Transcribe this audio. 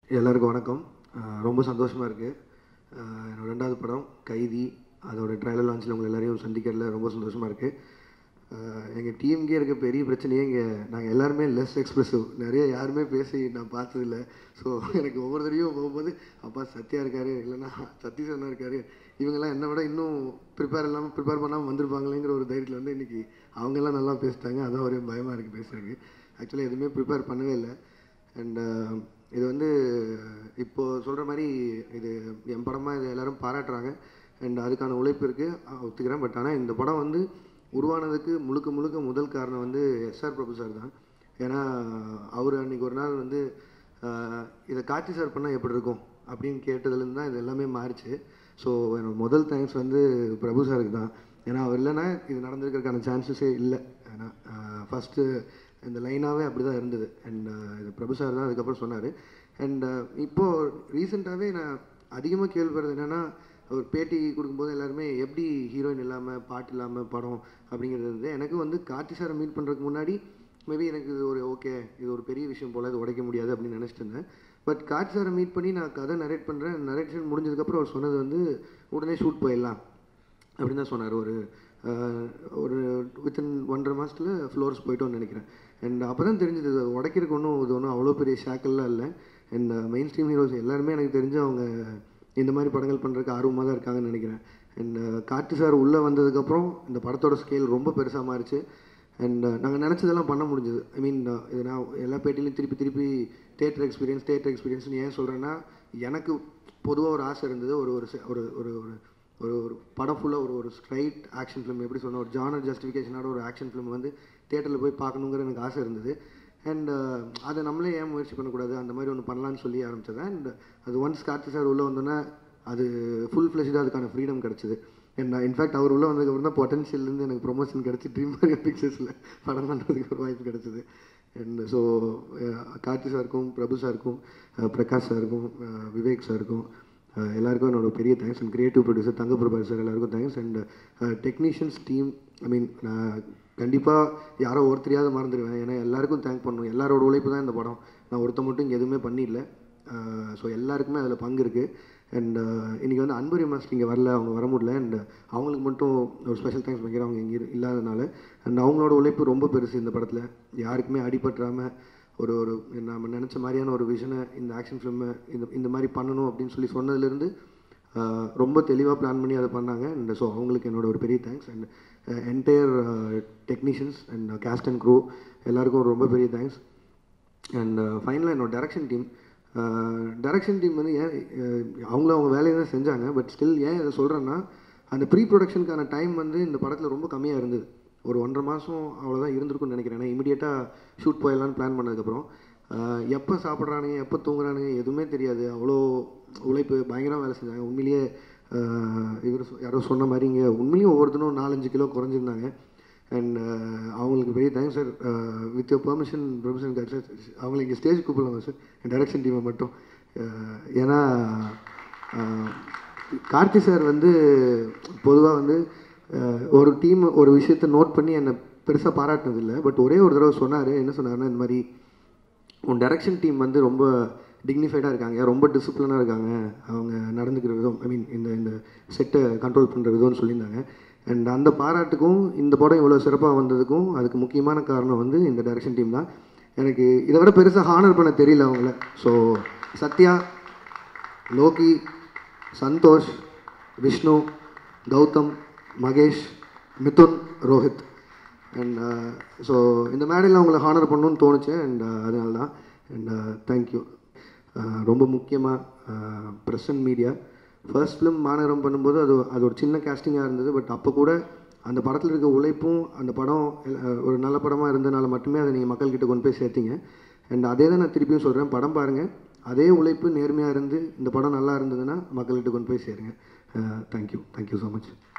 எல்லாருக்கும் வணக்கம் அஹ் ரொம்ப சந்தோஷமாக இருக்குது என்னோட ரெண்டாவது படம் கைதி அதோட ட்ரையல் லான்ச்சில் உங்களை எல்லாரையும் சந்திக்கிறதுல ரொம்ப சந்தோஷமாக இருக்குது எங்கள் டீமுக்கே இருக்க பெரிய பிரச்சனையே இங்கே நாங்கள் எல்லாருமே லெஸ் எக்ஸ்ப்ரெசிவ் நிறைய யாருமே பேசி நான் பார்த்ததில்ல ஸோ எனக்கு ஒவ்வொரு தடவையும் போகும்போது அப்பா சத்யா இருக்காரு இல்லைன்னா சதீஷ் அண்ணா இருக்காரு இவங்கெல்லாம் என்னை விட இன்னும் ப்ரிப்பேர் இல்லாமல் ப்ரிப்பேர் பண்ணாமல் வந்திருப்பாங்களேங்கிற ஒரு தைரியத்தில் வந்து இன்றைக்கி அவங்கெல்லாம் நல்லா பேசிட்டாங்க அதான் ஒரே பயமாக இருக்குது பேசுறதுக்கு ஆக்சுவலாக எதுவுமே ப்ரிப்பேர் பண்ணவே இல்லை அண்ட் இது வந்து இப்போது சொல்கிற மாதிரி இது என் படமாக இது எல்லாரும் பாராட்டுறாங்க அண்ட் அதுக்கான உழைப்பு இருக்குது ஒத்துக்கிறேன் பட் ஆனால் இந்த படம் வந்து உருவானதுக்கு முழுக்க முழுக்க முதல் காரணம் வந்து எஸ்ஆர் பிரபு சார் தான் ஏன்னா அவர் அன்றைக்கி ஒரு நாள் வந்து ஆஹ், இதை காட்சி சார் பண்ணால் எப்படி இருக்கும் அப்படின்னு கேட்டதுலேருந்து தான் இது எல்லாமே மாறிச்சு ஸோ என்னோட முதல் தேங்க்ஸ் வந்து பிரபு சாருக்கு தான் ஏன்னா அவர் இல்லைன்னா இது நடந்திருக்கிறதுக்கான சான்சஸே இல்லை ஏன்னா ஃபஸ்ட்டு இந்த லைனாகவே அப்படி தான் இருந்தது அண்ட் இது பிரபு சார் தான் அதுக்கப்புறம் சொன்னார் அண்ட் இப்போது ரீசெண்டாகவே நான் அதிகமாக கேள்விப்படுறது என்னென்னா ஒரு பேட்டி கொடுக்கும்போது எல்லாருமே எப்படி ஹீரோயின் இல்லாமல் பாட்டு இல்லாமல் படம் அப்படிங்கிறது இருந்தது எனக்கு வந்து கார்த்தி சாரை மீட் பண்ணுறதுக்கு முன்னாடி மேபி எனக்கு இது ஒரு ஓகே இது ஒரு பெரிய விஷயம் போல் இது உடைக்க முடியாது அப்படின்னு நினச்சிட்டு இருந்தேன் பட் கார்த்தி சாரை மீட் பண்ணி நான் கதை நரேட் பண்ணுறேன் நரேஷன் முடிஞ்சதுக்கப்புறம் அவர் சொன்னது வந்து உடனே ஷூட் போயிடலாம் அப்படின்னு தான் சொன்னார் ஒரு அஹ், ஒரு வித்தின் ஒன்றரை மாதத்தில் ஃப்ளோர்ஸ் போயிட்டோம்னு நினைக்கிறேன் அண்ட் அப்போ தான் தெரிஞ்சது இது உடைக்கிறதுக்கு ஒன்றும் இது ஒன்றும் அவ்வளோ பெரிய ஷாக்கெல்லாம் இல்லை அண்ட் மெயின் ஸ்ட்ரீம் ஹீரோஸ் எல்லாருமே எனக்கு தெரிஞ்சு அவங்க இந்த மாதிரி படங்கள் பண்ணுறதுக்கு ஆர்வமாக தான் இருக்காங்கன்னு நினைக்கிறேன் அண்ட் காட்டு சார் உள்ளே வந்ததுக்கப்புறம் இந்த படத்தோட ஸ்கேல் ரொம்ப பெருசாக மாறிச்சு அண்ட் நாங்கள் நினச்சதெல்லாம் பண்ண முடிஞ்சது ஐ மீன் இது நான் எல்லா பேட்டிலையும் திருப்பி திருப்பி தேட்டர் எக்ஸ்பீரியன்ஸ் தேட்டர் எக்ஸ்பீரியன்ஸ்னு ஏன் சொல்கிறேன்னா எனக்கு பொதுவாக ஒரு ஆசை இருந்தது ஒரு ஒரு செ- ஒரு ஒரு ஒரு ஒரு ஒரு படம் ஃபுல்லாக ஒரு ஒரு ஸ்ட்ரைட் ஆக்ஷன் ஃபிலிம் எப்படி சொன்ன ஒரு ஜானர் ஜஸ்டிஃபிகேஷனோட ஒரு ஆக்ஷன் ஃபிலிம் வந்து தேட்டரில் போய் பார்க்கணுங்கிற எனக்கு ஆசை இருந்தது அண்ட் அதை நம்மளே ஏன் முயற்சி பண்ணக்கூடாது அந்த மாதிரி ஒன்று பண்ணலான்னு சொல்லி ஆரம்பிச்சது அண்ட் அது ஒன்ஸ் கார்த்தி சார் உள்ளே வந்தோன்னே அது ஃபுல் ஃப்ளெஷ்டாக அதுக்கான ஃப்ரீடம் கிடச்சிது அண்ட் இன்ஃபேக்ட் அவர் உள்ளே வந்ததுக்கப்புறம் தான் பொட்டன்ஷியல்லேருந்து எனக்கு ப்ரொமோஷன் கிடச்சி ட்ரீம் மார்க்கெட் பிக்சர்ஸில் படம் பண்ணுறதுக்கு ஒரு வாய்ப்பு கிடச்சிது அண்ட் ஸோ கார்த்தி சாருக்கும் பிரபு சாருக்கும் அஹ், பிரகாஷ் சாருக்கும் அஹ், விவேக் சாருக்கும் அஹ், எல்லாருக்கும் என்னோட பெரிய thanks and creative producer Thanga Prabhakar sir எல்லாருக்கும் thanks and technicians team I mean நான் கண்டிப்பாக யாரோ ஒருத்தரையாவது மறந்துடுவேன் ஏன்னா எல்லாருக்கும் தேங்க் பண்ணணும் எல்லாரோட உழைப்பு தான் இந்த படம் நான் ஒருத்த மட்டும் இங்கே எதுவுமே பண்ணிடல ஸோ எல்லாருக்குமே அதில் பங்கு இருக்குது அண்ட் இன்றைக்கி வந்து அன்பரி மாஸ்டர் இங்கே வரல அவங்க வர முடியல அண்ட் அவங்களுக்கு மட்டும் ஒரு ஸ்பெஷல் தேங்க்ஸ் வைக்கிறேன் அவங்க இங்கே இல்லாதனால அண்ட் அவங்களோட உழைப்பு ரொம்ப பெருசு இந்த படத்தில் யாருக்குமே அடிபட்டுறாமல் ஒரு ஒரு நம்ம நினச்ச மாதிரியான ஒரு விஷனை இந்த ஆக்ஷன் ஃபிலிமை இந்த இந்த மாதிரி பண்ணணும் அப்படின்னு சொல்லி சொன்னதுலேருந்து ஆஹ் ரொம்ப தெளிவாக பிளான் பண்ணி அதை பண்ணாங்க அண்ட் ஸோ அவங்களுக்கு என்னோட ஒரு பெரிய thanks and entire technicians and cast and crew எல்லாருக்கும் ரொம்ப பெரிய தேங்க்ஸ் அண்ட் ஃபைனலாக என்னோட டேரக்ஷன் டீம் டேரக்ஷன் டீம் வந்து ஏன் அஹ், அவங்களும் அவங்க வேலையை தான் செஞ்சாங்க பட் ஸ்டில் ஏன் இதை சொல்கிறேன்னா அந்த ப்ரீ ப்ரொடக்ஷனுக்கான டைம் வந்து இந்த படத்தில் ரொம்ப கம்மியாக இருந்தது ஒரு ஒன்றரை மாதம் அவ்வளோதான் இருந்திருக்கும்னு நினைக்கிறேன் ஏன்னா இமீடியட்டாக ஷூட் போயிடலான்னு பிளான் பண்ணதுக்கப்புறம் எப்போ சாப்பிட்றானுங்க எப்போ தூங்குறானுங்க எதுவுமே தெரியாது அவ்வளோ உழைப்பு பயங்கரமாக வேலை செஞ்சாங்க உண்மையிலேயே இவர் யாரோ சொன்ன மாதிரி இங்கே உண்மையிலேயும் ஒவ்வொருத்தரும் நாலஞ்சு கிலோ குறைஞ்சிருந்தாங்க அண்ட் அவங்களுக்கு பெரிய thanks sir with your permission permission sir அவங்களை இங்கே ஸ்டேஜ் கூப்பிடலாமா சார் டைரக்ஷன் டீமை மட்டும் அஹ், ஏன்னா அஹ், கார்த்தி சார் வந்து பொதுவாக வந்து அஹ், ஒரு டீம் ஒரு விஷயத்தை நோட் பண்ணி என்னை பெருசாக பாராட்டினதில்லை பட் ஒரே ஒரு தடவை சொன்னார் என்ன சொன்னாருன்னா இந்த மாதிரி உன் டைரக்ஷன் டீம் வந்து ரொம்ப டிக்னிஃபைடாக இருக்காங்க ரொம்ப டிசிப்ளினாக இருக்காங்க அவங்க நடந்துக்கிற விதம் ஐ மீன் இந்த இந்த செட்டை கண்ட்ரோல் பண்ணுற விதம்னு சொல்லியிருந்தாங்க அண்ட் அந்த பாராட்டுக்கும் இந்த படம் இவ்வளோ சிறப்பாக வந்ததுக்கும் அதுக்கு முக்கியமான காரணம் வந்து இந்த டைரக்ஷன் டீம் தான் எனக்கு இதை விட பெருசாக ஹானர் பண்ண தெரியல அவங்கள so Sathya Logi Santhosh Vishnu Gautham Mahesh Mithun Rohit and so இந்த மேடையில் அவங்களை ஹானர் பண்ணணும்னு தோணுச்சு அண்ட் அதனால தான் அண்ட் தேங்க்யூ ரொம்ப முக்கியமாக press and media first film Maanagaram பண்ணும்போது அது அது ஒரு சின்ன கேஸ்டிங்காக இருந்தது பட் அப்போ கூட அந்த படத்தில் இருக்க உழைப்பும் அந்த படம் அஹ், ஒரு நல்ல படமாக இருந்தனால மட்டுமே அதை நீங்கள் மக்கள்கிட்ட கொண்டு போய் சேர்த்தீங்க அண்ட் அதே தான் நான் திருப்பியும் சொல்கிறேன் படம் பாருங்கள் அதே உழைப்பு நேர்மையாக இருந்து இந்த படம் நல்லா இருந்ததுன்னா மக்கள்கிட்ட கொண்டு போய் சேருங்க தேங்க்யூ தேங்க்யூ ஸோ மச்